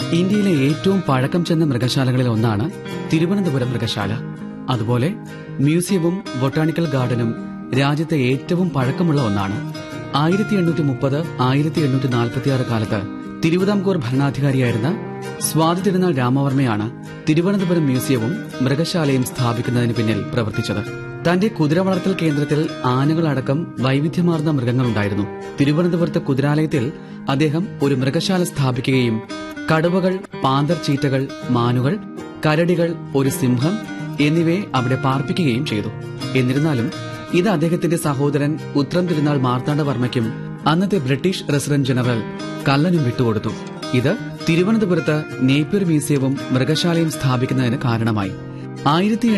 ഇന്ത്യയിലെ ഏറ്റവും പഴക്കം ചെന്ന മൃഗശാലകളിൽ ഒന്നാണ് തിരുവനന്തപുരം മൃഗശാല അതുപോലെ മ്യൂസിയവും ബൊട്ടാണിക്കൽ ഗാർഡനും രാജ്യത്തെ ഏറ്റവും പഴക്കമുള്ള ഒന്നാണ് ആയിരത്തി എണ്ണൂറ്റി മുപ്പത് ആയിരത്തി എണ്ണൂറ്റി നാൽപ്പത്തിയാറ് കാലത്ത് തിരുവിതാംകൂർ ഭരണാധികാരിയായിരുന്ന സ്വാതി തിരുനാൾ രാമവർമ്മയാണ് തിരുവനന്തപുരം മ്യൂസിയവും മൃഗശാലയും സ്ഥാപിക്കുന്നതിന് പിന്നിൽ പ്രവർത്തിച്ചത് തന്റെ കുതിര വളർത്തൽ കേന്ദ്രത്തിൽ ആനകളടക്കം വൈവിധ്യമാർന്ന മൃഗങ്ങളുണ്ടായിരുന്നു തിരുവനന്തപുരത്തെ കുതിരാലയത്തിൽ അദ്ദേഹം ഒരു മൃഗശാല സ്ഥാപിക്കുകയും കടുവകൾ പാന്തർ ചീറ്റകൾ മാനുകൾ കരടികൾ ഒരു സിംഹം എന്നിവയെ അവിടെ പാർപ്പിക്കുകയും ചെയ്തു എന്നിരുന്നാലും ഇത് അദ്ദേഹത്തിന്റെ സഹോദരൻ ഉത്രം തിരുനാൾ മാർത്താണ്ഡവർമ്മയ്ക്കും അന്നത്തെ ബ്രിട്ടീഷ് റെസിഡന്റ് ജനറൽ കല്ലനും വിട്ടുകൊടുത്തു ഇത് തിരുവനന്തപുരത്ത് നേപ്പിയർ മ്യൂസിയവും മൃഗശാലയും സ്ഥാപിക്കുന്നതിന് കാരണമായി ആയിരത്തി